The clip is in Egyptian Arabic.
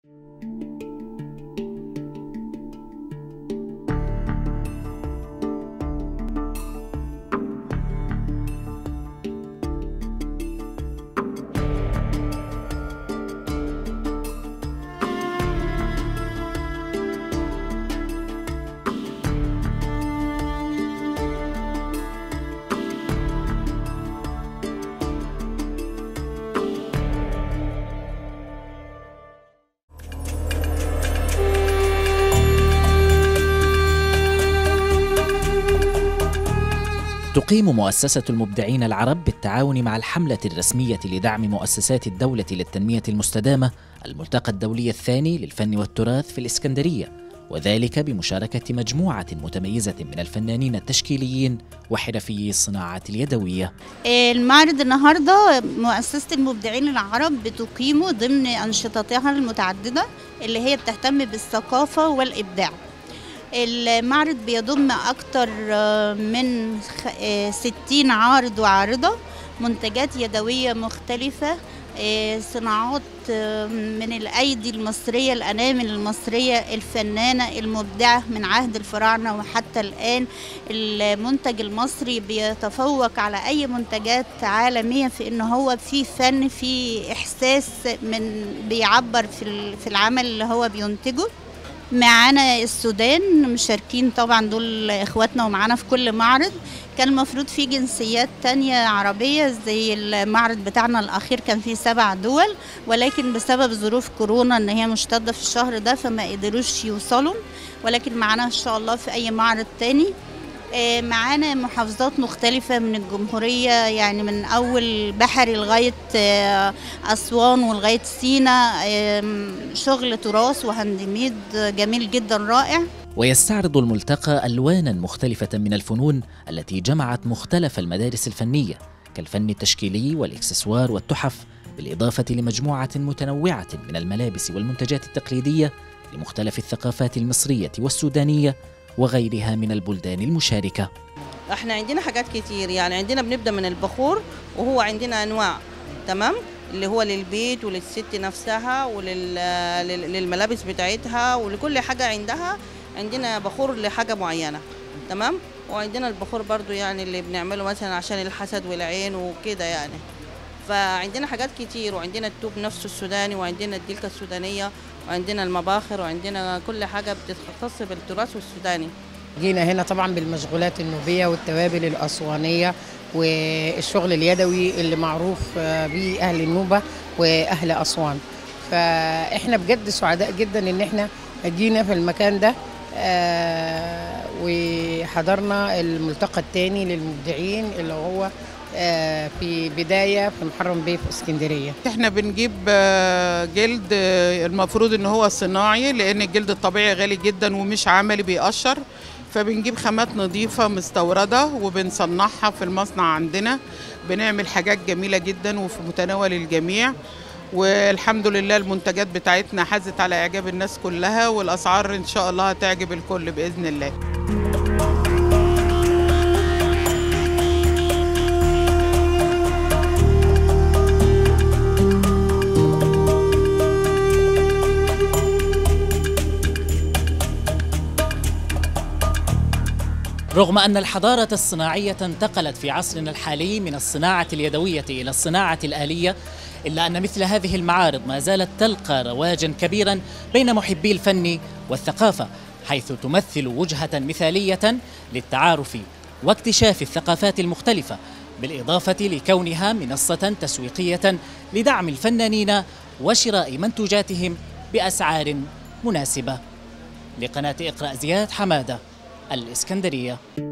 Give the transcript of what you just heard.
تقيم مؤسسة المبدعين العرب بالتعاون مع الحملة الرسمية لدعم مؤسسات الدولة للتنمية المستدامة الملتقى الدولي الثاني للفن والتراث في الإسكندرية وذلك بمشاركة مجموعة متميزة من الفنانين التشكيليين وحرفيي الصناعة اليدوية المعرض النهاردة مؤسسة المبدعين العرب بتقيمه ضمن أنشطتها المتعددة اللي هي بتهتم بالثقافة والإبداع المعرض بيضم أكثر من 60 عارض وعارضة منتجات يدوية مختلفة صناعات من الأيدي المصرية الأنامل المصرية الفنانة المبدعة من عهد الفراعنة وحتى الآن المنتج المصري بيتفوق على أي منتجات عالمية في إن هو في فن في إحساس من بيعبر في العمل اللي هو بينتجه معانا السودان مشاركين طبعا دول اخواتنا ومعانا في كل معرض كان المفروض في جنسيات تانية عربية زي المعرض بتاعنا الأخير كان فيه سبع دول ولكن بسبب ظروف كورونا إن هي مشتدة في الشهر ده فما قدروش يوصلوا ولكن معانا إن شاء الله في أي معرض تاني معانا محافظات مختلفة من الجمهورية يعني من أول بحري لغاية أسوان ولغاية سينا شغل تراث وهندميد جميل جدا رائع ويستعرض الملتقى ألوانا مختلفة من الفنون التي جمعت مختلف المدارس الفنية كالفن التشكيلي والإكسسوار والتحف بالإضافة لمجموعة متنوعة من الملابس والمنتجات التقليدية لمختلف الثقافات المصرية والسودانية وغيرها من البلدان المشاركة احنا عندنا حاجات كتير يعني عندنا بنبدأ من البخور وهو عندنا أنواع تمام اللي هو للبيت وللست نفسها وللملابس بتاعتها ولكل حاجة عندها عندنا بخور لحاجة معينة تمام وعندنا البخور برضو يعني اللي بنعمله مثلا عشان الحسد والعين وكده يعني فعندنا حاجات كتير وعندنا التوب نفسه السوداني وعندنا الدلكة السودانية وعندنا المباخر وعندنا كل حاجة بتختص بالتراث السوداني جينا هنا طبعا بالمشغولات النوبية والتوابل الأسوانية والشغل اليدوي اللي معروف به أهل النوبة وأهل أسوان فإحنا بجد سعداء جدا إن إحنا جينا في المكان ده وحضرنا الملتقى الثاني للمبدعين اللي هو في بدايه في محرم بيه في اسكندريه احنا بنجيب جلد المفروض ان هو صناعي لان الجلد الطبيعي غالي جدا ومش عملي بيقشر فبنجيب خامات نظيفة مستوردة وبنصنعها في المصنع عندنا بنعمل حاجات جميلة جدا وفي متناول الجميع والحمد لله المنتجات بتاعتنا حازت على إعجاب الناس كلها والأسعار إن شاء الله هتعجب الكل بإذن الله رغم أن الحضارة الصناعية انتقلت في عصرنا الحالي من الصناعة اليدوية إلى الصناعة الآلية إلا أن مثل هذه المعارض ما زالت تلقى رواجا كبيرا بين محبي الفن والثقافة حيث تمثل وجهة مثالية للتعارف واكتشاف الثقافات المختلفة بالإضافة لكونها منصة تسويقية لدعم الفنانين وشراء منتوجاتهم بأسعار مناسبة لقناة إقرأ زياد حمادة الإسكندرية